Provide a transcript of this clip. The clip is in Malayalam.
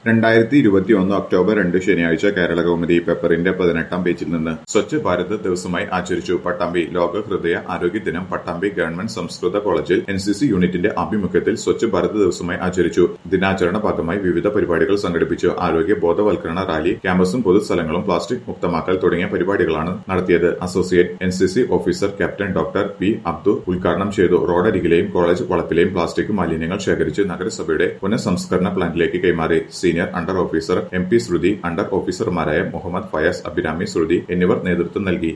രണ്ടായിരത്തി ഇരുപത്തിയൊന്ന് ഒക്ടോബർ രണ്ട് ശനിയാഴ്ച കേരള കൗമുദി പേപ്പറിന്റെ പതിനെട്ടാം പേജിൽ നിന്ന് സ്വച്ഛ് ഭാരത് ദിവസമായി ആചരിച്ചു പട്ടാമ്പി ലോക ഹൃദയ ആരോഗ്യ ദിനം പട്ടാമ്പി ഗവൺമെന്റ് സംസ്കൃത കോളേജിൽ എൻ സി സി യൂണിറ്റിന്റെ ആഭിമുഖ്യത്തിൽ സ്വച്ഛ് ഭാരത് ദിവസമായി ആചരിച്ചു ദിനാചരണ ഭാഗമായി വിവിധ പരിപാടികൾ സംഘടിപ്പിച്ചു ആരോഗ്യ ബോധവൽക്കരണ റാലി ക്യാമ്പസും പൊതുസ്ഥലങ്ങളും പ്ലാസ്റ്റിക് മുക്തമാക്കൽ തുടങ്ങിയ പരിപാടികളാണ് നടത്തിയത് associate N C C officer captain doctor P Abdu ഉദ്ഘാടനം ചെയ്തു റോഡരികിലെയും കോളേജ് വളപ്പിലെയും പ്ലാസ്റ്റിക് മാലിന്യങ്ങൾ ശേഖരിച്ച് നഗരസഭയുടെ പുനഃസംസ്കരണ പ്ലാന്റിലേക്ക് കൈമാറി senior under officer M P Sruthi under ഓഫീസർമാരായ മുഹമ്മദ് ഫയാസ് അഭിരാമി ശ്രുതി എന്നിവർ നേതൃത്വം നൽകി